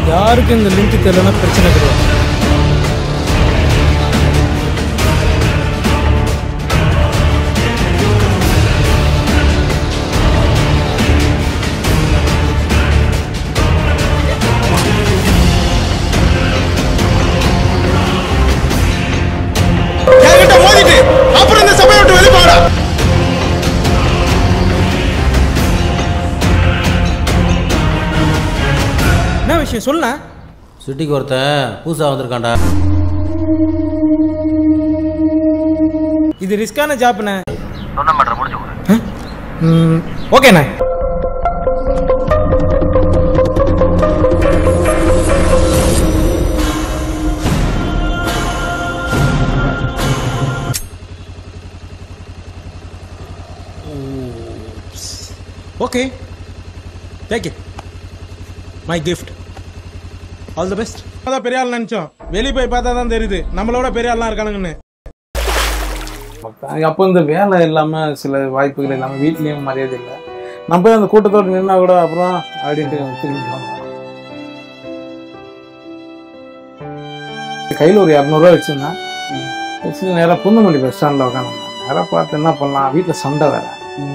யாருக்கும் இந்த லிங்க் தெரியலன்னா பிரச்சனை கிடையாது என்கிட்ட மோதிட்டு அப்புறம் இந்த சபையை விட்டு வெளியே போடா என்ன விஷயம் சொல்ல சிட்டிக்கு ஒருத்தன் புதுசாக வந்திருக்கான்டா இது ரிஸ்கான ஜாப்ண்ணே சொன்ன மாட்டேன் முடிச்சு கொடு ம் ஓகேண்ணே okay take it my gift all the best அதான் பெரிய ஆள் நினைச்சோம் வெளியே போய் பார்த்தா தான் தெரியுது நம்மளோட பெரிய ஆள்லாம் இருக்கானுங்கன்னு அப்போ இந்த வேலை இல்லாமல் சில வாய்ப்புகள் இல்லாமல் வீட்லேயும் மரியாதை இல்லை நம்ம போய் அந்த கூட்டத்தோடு நின்னா கூட அப்புறம் அப்படின்ட்டு திரும்பி வந்தோம். கையில் ஒரு இரநூறுவா வச்சுருந்தேன் வச்சு நேராக புந்தமல்லி பஸ் ஸ்டாண்டில் உட்காந்துருந்தேன் நேராக பார்த்து என்ன பண்ணலாம் வீட்டில் சண்டை வேற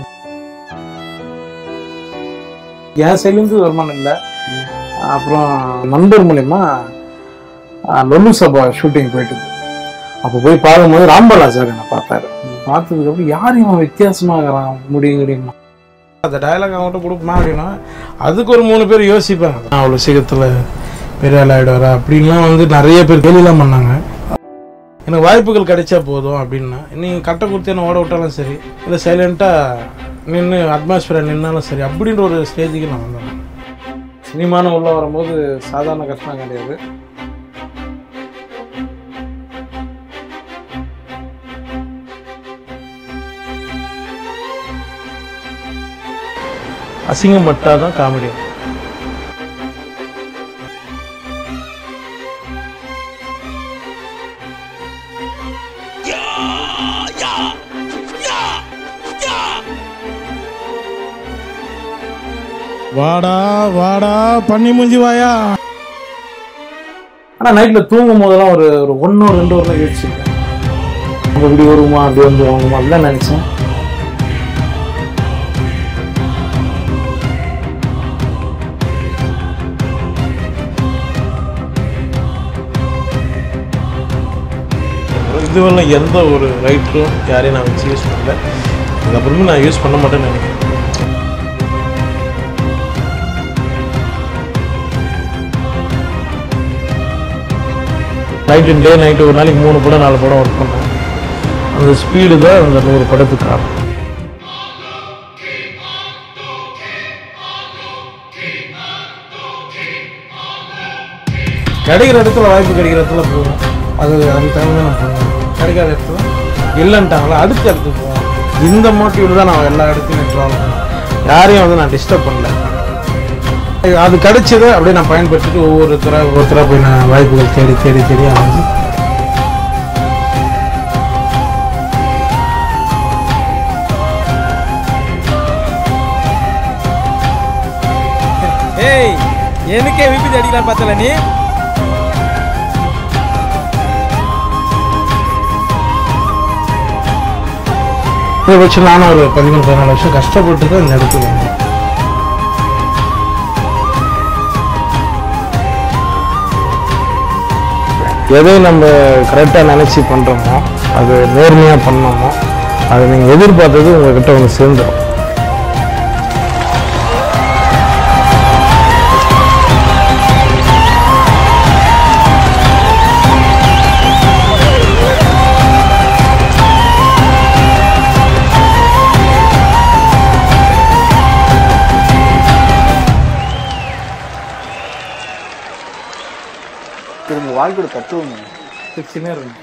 என் சைட்லேருந்து வருமானம் இல்லை அப்புறம் நண்பர் மூலிமா லொல்லு சபா ஷூட்டிங் போயிட்டு இருந்தது. அப்போ போய் பார்க்கும்போது ராம்பலா சார் என்னை பார்த்தாரு பார்த்ததுக்கப்புறம் யார் இவன் வித்தியாசமாக இருக்கிறான் முடியும் முடியுமா அந்த டயலாக் அவங்ககிட்ட கொடுப்போமா அப்படின்னா அதுக்கு ஒரு மூணு பேர் யோசிப்பாங்க நான் அவ்வளோ சீக்கிரத்தில் பெரிய ஆள் ஆகிடுவாரா அப்படின்லாம் வந்து நிறைய பேர் கேள்விலாம் பண்ணாங்க எனக்கு வாய்ப்புகள் கிடைச்சா போதும் அப்படின்னா நீங்கள் கட்டை கொடுத்து என்ன ஓட விட்டாலும் சரி இல்லை சைலண்ட்டாக நின்று அட்மாஸ்பியரை நின்னாலும் சரி அப்படின்ற ஒரு ஸ்டேஜுக்கு நான் வந்தேன் சினிமான்னு உள்ளே வரும்போது சாதாரண கஷ்டம் கிடையாது அசிங்கப்பட்டா தான் காமெடி வாடா வாடா பண்ணி மூஞ்சி வாயா ஆனால் நைட்டில் தூங்கும் போதெல்லாம் ஒரு ஒரு ஒன்றோ ரெண்டு வரலாம் யோசிச்சிருக்கேன் நம்ம இப்படி வருமா அப்படி வந்து வாங்குமா அப்படிலாம் நினச்சேன் இதுவெல்லாம் எந்த ஒரு ரைட்டரும் யாரையும் நான் வச்சு யூஸ் பண்ணல அதுக்கப்புறமே நான் யூஸ் பண்ண மாட்டேன்னு நினைக்கிறேன் நைட்டு டே நைட்டு ஒரு நாளைக்கு மூணு படம் நாலு படம் ஒர்க் பண்ணேன் அந்த ஸ்பீடு தான் அந்த நூறு படத்துக்கு காரணம் கிடைக்கிற இடத்துல வாய்ப்பு கிடைக்கிற இடத்துல போவோம் அது அந்த டைம் தான் நான் பண்ணுவேன் கிடைக்காத இடத்துல இல்லைன்ட்டாங்களா அடுத்த இடத்துக்கு போவோம் இந்த மோட்டிவ் தான் நான் எல்லா இடத்துலையும் ட்ராவல் பண்ணேன் யாரையும் வந்து நான் டிஸ்டர்ப் பண்ணல அது கிடைச்சதை அப்படியே நான் பயன்படுத்திட்டு ஒவ்வொருத்தராக ஒவ்வொருத்தராக போய் நான் வாய்ப்புகள் தேடி தேடி தேடி அமைஞ்சு ஏய் எனக்கே விபத்து அடிக்கலாம் பார்த்தல நீ இதை வச்சு நானும் ஒரு பதிமூணு பதினாலு வருஷம் கஷ்டப்பட்டு தான் இந்த இடத்துக்கு வந்தேன் எதை நம்ம கரெக்டாக நினச்சி பண்ணுறோமோ அது நேர்மையாக பண்ணோமோ அதை நீங்கள் எதிர்பார்த்தது உங்ககிட்ட வந்து சேர்ந்துடும் இது உங்கள் வாழ்க்கையோட தத்துவம் சின்ன இருக்கு